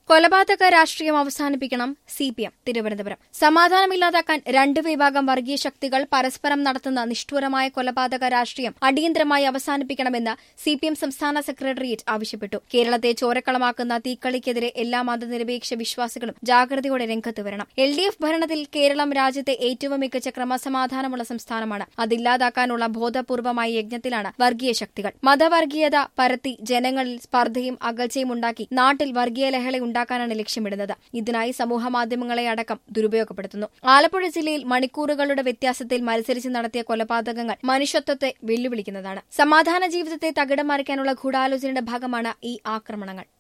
കൊലപാതക രാഷ്ട്രീയം അവസാനിപ്പിക്കണം സി പി എം തിരുവനന്തപുരം സമാധാനമില്ലാതാക്കാൻ രണ്ട് വിഭാഗം വർഗീയ ശക്തികൾ പരസ്പരം നടത്തുന്ന നിഷ്ഠുരമായ കൊലപാതക രാഷ്ട്രീയം അടിയന്തരമായി അവസാനിപ്പിക്കണമെന്ന് സി പി എം സംസ്ഥാന സെക്രട്ടേറിയറ്റ് ആവശ്യപ്പെട്ടു കേരളത്തെ ചോരക്കളമാക്കുന്ന തീക്കളിക്കെതിരെ എല്ലാ മതനിരപേക്ഷ വിശ്വാസികളും ജാഗ്രതയോടെ രംഗത്ത് വരണം എൽ ഡി എഫ് ഭരണത്തിൽ കേരളം രാജ്യത്തെ ഏറ്റവും മികച്ച ക്രമസമാധാനമുള്ള സംസ്ഥാനമാണ് അതില്ലാതാക്കാനുള്ള ബോധപൂർവമായ യജ്ഞത്തിലാണ് വർഗീയ ശക്തികൾ മതവർഗീയത പരത്തി ജനങ്ങളിൽ സ്പർദ്ധയും അകൽച്ചയും ഉണ്ടാക്കി നാട്ടിൽ വർഗീയ ലഹള ഉണ്ടാക്കാനാണ് ലക്ഷ്യമിടുന്നത് ഇതിനായി സമൂഹമാധ്യമങ്ങളെ അടക്കം ദുരുപയോഗപ്പെടുത്തുന്നു ആലപ്പുഴ ജില്ലയിൽ മണിക്കൂറുകളുടെ വ്യത്യാസത്തിൽ മത്സരിച്ച് നടത്തിയ കൊലപാതകങ്ങൾ മനുഷ്യത്വത്തെ വെല്ലുവിളിക്കുന്നതാണ് സമാധാന ജീവിതത്തെ തകിടം മറിക്കാനുള്ള ഗൂഢാലോചനയുടെ ഭാഗമാണ് ഈ ആക്രമണങ്ങൾ